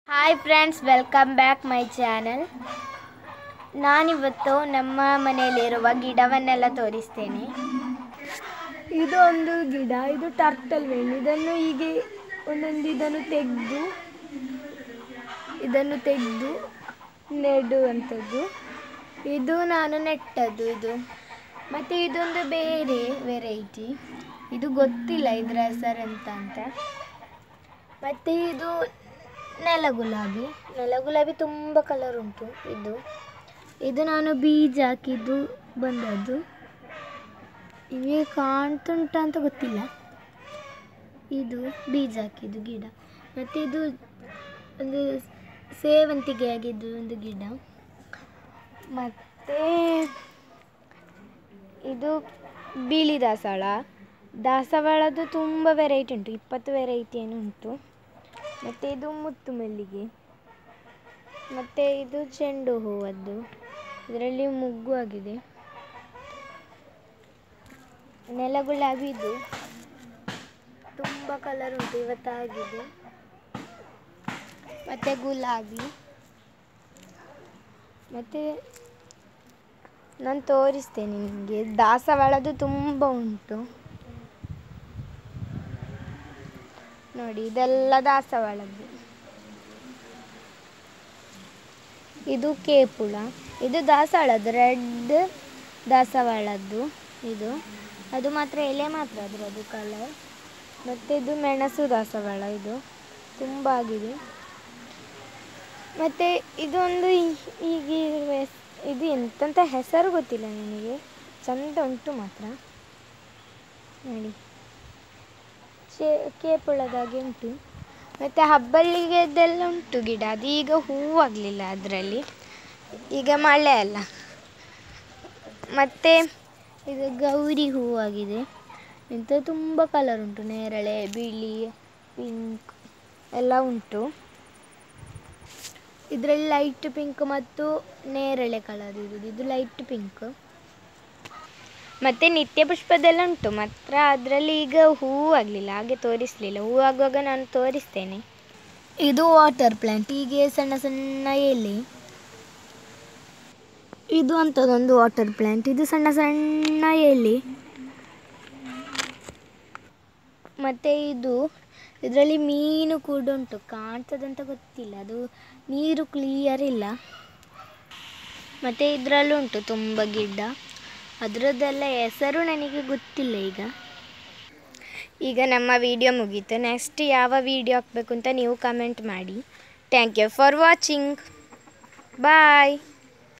hi friends welcome back my channel ನಾನಿವತ್ತು ನಮ್ಮ ಮನೆಯಲ್ಲಿರುವ ಗಿಡವನ್ನೆಲ್ಲ ತೋರಿಸ್ತೇನೆ ಇದು ಒಂದು ಗಿಡ ಇದು ಟರ್ಟಲ್ ವೇಣು ಇದನ್ನು ಹೀಗೆ ಒಂದೊಂದು ಇದನ್ನು ತೆಗೆದು ಇದನ್ನು ತೆಗೆದು ನೆಡುವಂಥದ್ದು ಇದು ನಾನು ನೆಟ್ಟದ್ದು ಇದು ಮತ್ತು ಇದೊಂದು ಬೇರೆ ವೆರೈಟಿ ಇದು ಗೊತ್ತಿಲ್ಲ ಇದರ ಹೆಸರೆಂತ ಅಂತ ಮತ್ತು ಇದು ನೆಲ ಗುಲಾಬಿ ನೆಲ ಗುಲಾಬಿ ತುಂಬ ಕಲರ್ ಉಂಟು ಇದು ಇದು ನಾನು ಬೀಜ ಹಾಕಿದ್ದು ಬಂದದ್ದು ಇವೇ ಕಾಣ್ತುಂಟ ಅಂತ ಗೊತ್ತಿಲ್ಲ ಇದು ಬೀಜ ಹಾಕಿದ್ದು ಗಿಡ ಮತ್ತು ಇದು ಒಂದು ಸೇವಂತಿಗೆ ಆಗಿದ್ದು ಒಂದು ಗಿಡ ಮತ್ತು ಇದು ಬಿಳಿ ದಾಸವಾಳ ದಾಸವಾಳದ್ದು ತುಂಬ ವೆರೈಟಿ ಉಂಟು ಇಪ್ಪತ್ತು ವೆರೈಟಿ ಏನು ಉಂಟು ಮತ್ತು ಇದು ಮುತ್ತು ಮಲ್ಲಿಗೆ ಮತ್ತು ಇದು ಚೆಂಡು ಹೂವದ್ದು ಇದರಲ್ಲಿ ಮುಗ್ಗು ಆಗಿದೆ ನೆಲ ಗುಲಾಬಿ ಇದು ತುಂಬ ಕಲರ್ ಉಂಟು ಇವತ್ತಾಗಿದೆ ಮತ್ತು ಗುಲಾಬಿ ಮತ್ತು ನಾನು ತೋರಿಸ್ತೇನೆ ನಿಮಗೆ ದಾಸವಾಳದ್ದು ತುಂಬ ಉಂಟು ನೋಡಿ ಇದೆಲ್ಲ ದಾಸವಾಳದ್ದು ಇದು ಕೇಪುಳ ಇದು ದಾಸವಾಳದ್ದು ರೆಡ್ ದಾಸವಾಳದ್ದು ಇದು ಅದು ಮಾತ್ರ ಎಲೆ ಮಾತ್ರ ಅದರದ್ದು ಕಲರ್ ಮತ್ತು ಇದು ಮೆಣಸು ದಾಸವಾಳ ಇದು ತುಂಬ ಆಗಿದೆ ಮತ್ತು ಇದೊಂದು ಈ- ಈಗಿರುವ ಹೆಸ್- ಇದು ಎಂತಂತ ಹೆಸರು ಗೊತ್ತಿಲ್ಲ ನನಗೆ ಚಂದ ಉಂಟು ಮಾತ್ರ ನೋಡಿ ಚೇ ಕೇಪುಳದಾಗೆ ಉಂಟು ಮತ್ತು ಹಬ್ಬಲ್ಲಿಗೆದೆಲ್ಲ ಉಂಟು ಗಿಡ ಅದು ಈಗ ಹೂವಾಗಲಿಲ್ಲ ಅದರಲ್ಲಿ ಈಗ ಮಳೆ ಅಲ್ಲ ಮತ್ತು ಇದು ಗೌರಿ ಹೂವಾಗಿದೆ ಇಂಥ ತುಂಬ ಕಲರ್ ಉಂಟು ನೇರಳೆ ಬಿಳಿ ಪಿಂಕ್ ಎಲ್ಲ ಉಂಟು ಇದರಲ್ಲಿ ಲೈಟ್ ಪಿಂಕ್ ಮತ್ತು ನೇರಳೆ ಕಲರ್ ಇರುವುದು ಇದು ಲೈಟ್ ಪಿಂಕ್ ಮತ್ತು ನಿತ್ಯ ಪುಷ್ಪದೆಲ್ಲ ಉಂಟು ಮಾತ್ರ ಅದರಲ್ಲಿ ಈಗ ಹೂವು ಆಗಲಿಲ್ಲ ಹಾಗೆ ತೋರಿಸಲಿಲ್ಲ ಹೂವು ಆಗುವಾಗ ನಾನು ತೋರಿಸ್ತೇನೆ ಇದು ವಾಟರ್ ಪ್ಲ್ಯಾಂಟ್ ಹೀಗೆ ಸಣ್ಣ ಸಣ್ಣ ಎಲೆ ಇದು ಅಂಥದ್ದೊಂದು ವಾಟರ್ ಪ್ಲ್ಯಾಂಟ್ ಇದು ಸಣ್ಣ ಸಣ್ಣ ಎಲೆ ಮತ್ತು ಇದು ಇದರಲ್ಲಿ ಮೀನು ಕೂಡ ಉಂಟು ಕಾಣ್ತದಂತ ಗೊತ್ತಿಲ್ಲ ಅದು ನೀರು ಕ್ಲಿಯರ್ ಇಲ್ಲ ಮತ್ತು ಇದರಲ್ಲೂ ಉಂಟು ತುಂಬ ಗಿಡ ಅದರದ್ದೆಲ್ಲ ಹೆಸರು ನನಗೆ ಗೊತ್ತಿಲ್ಲ ಈಗ ಈಗ ನಮ್ಮ ವಿಡಿಯೋ ಮುಗೀತು ನೆಕ್ಸ್ಟ್ ಯಾವ ವಿಡಿಯೋ ಹಾಕಬೇಕು ಅಂತ ನೀವು ಕಮೆಂಟ್ ಮಾಡಿ thank you for watching bye